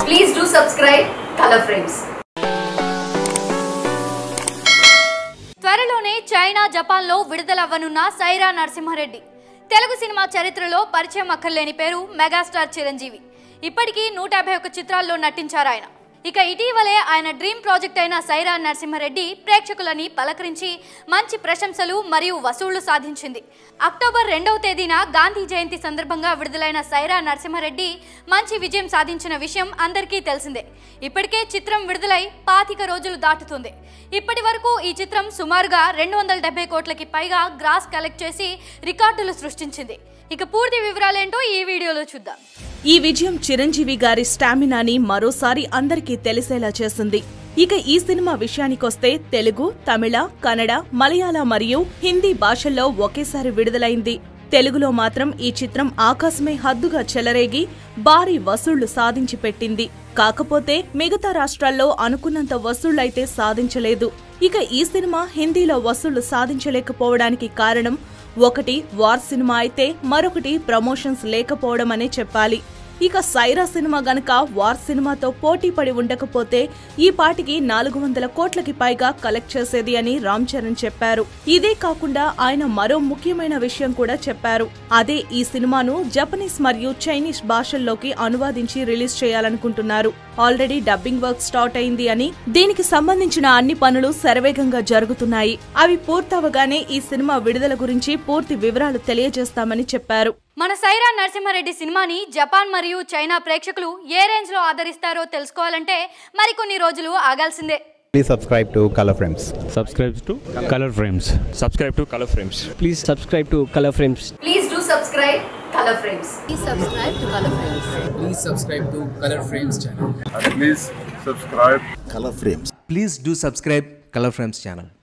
Please do subscribe Color Frames. త్వరలోనే China జపాన్లో విడుదలవ్వనున్న సైరా నరసింహారెడ్డి తెలుగు సినిమా చరిత్రలో పరిచయం అక్కర్లేని పేరు మెగాస్టార్ చిరంజీవి ఇప్పటికీ నూట యాభై ఒక్క చిత్రాల్లో నటించారు ఆయన ఇక ఇటీవలే ఆయన డ్రీమ్ ప్రాజెక్ట్ అయిన సైరా నరసింహారెడ్డి ప్రేక్షకులని పలకరించి మంచి ప్రశంసలు మరియు వసూళ్లు సాధించింది అక్టోబర్ రెండవ తేదీన గాంధీ జయంతి సందర్భంగా విడుదలైన సైరా నరసింహారెడ్డి మంచి విజయం సాధించిన విషయం అందరికీ తెలిసిందే ఇప్పటికే చిత్రం విడుదలై పాతిక రోజులు దాటుతుంది ఇప్పటి వరకు ఈ చిత్రం సుమారుగా రెండు వందల డెబ్బై కోట్లకి పైగా గ్రాస్ కలెక్ట్ చేసి రికార్డులు సృష్టించింది ఇక పూర్తి వివరాలేంటో ఈ వీడియోలో చూద్దాం ఈ విజయం చిరంజీవి గారి స్టామినాని మరోసారి అందరికీ తెలిసేలా చేసింది ఇక ఈ సినిమా విషయానికొస్తే తెలుగు తమిళ కన్నడ మలయాళ మరియు హిందీ భాషల్లో ఒకేసారి విడుదలైంది తెలుగులో మాత్రం ఈ చిత్రం ఆకాశమే హద్దుగా చెలరేగి భారీ వసూళ్లు సాధించి పెట్టింది కాకపోతే మిగతా రాష్ట్రాల్లో అనుకున్నంత వసూళ్లైతే సాధించలేదు ఇక ఈ సినిమా హిందీలో వసూళ్లు సాధించలేకపోవడానికి కారణం ఒకటి వార్ సినిమా అయితే మరొకటి ప్రమోషన్స్ లేకపోవడం అనే చెప్పాలి ఇక సైరా సినిమా గనక వార్ సినిమాతో పోటీ పడి ఉండకపోతే ఈ పాటికి నాలుగు వందల కోట్లకి పైగా కలెక్ట్ చేసేది అని రామ్ చరణ్ చెప్పారు ఇదే కాకుండా ఆయన మరో ముఖ్యమైన విషయం కూడా చెప్పారు అదే ఈ సినిమాను జపనీస్ మరియు చైనీస్ భాషల్లోకి అనువాదించి రిలీజ్ చేయాలనుకుంటున్నారు ఆల్రెడీ డబ్బింగ్ వర్క్ స్టార్ట్ అయింది అని దీనికి సంబంధించిన అన్ని పనులు శరవేగంగా జరుగుతున్నాయి అవి పూర్తవగానే ఈ సినిమా విడుదల గురించి పూర్తి వివరాలు తెలియజేస్తామని చెప్పారు మన సైరా నరసింహారెడ్డి సినిమాని జపాన్ మరియు చైనా ప్రేక్షకులు ఏ రేంజ్ లో ఆదరిస్తారో తెలుసుకోవాలంటే మరికొన్ని రోజులు ఆగాల్సిందే Please subscribe to Color Frames. subscribe to color frames subscribe to color frames please subscribe to color frames Please do subscribe Color Frames. Please subscribe to Color Frames. please subscribe to Color Frames channel. please subscribe color frames Please do subscribe Color Frames channel.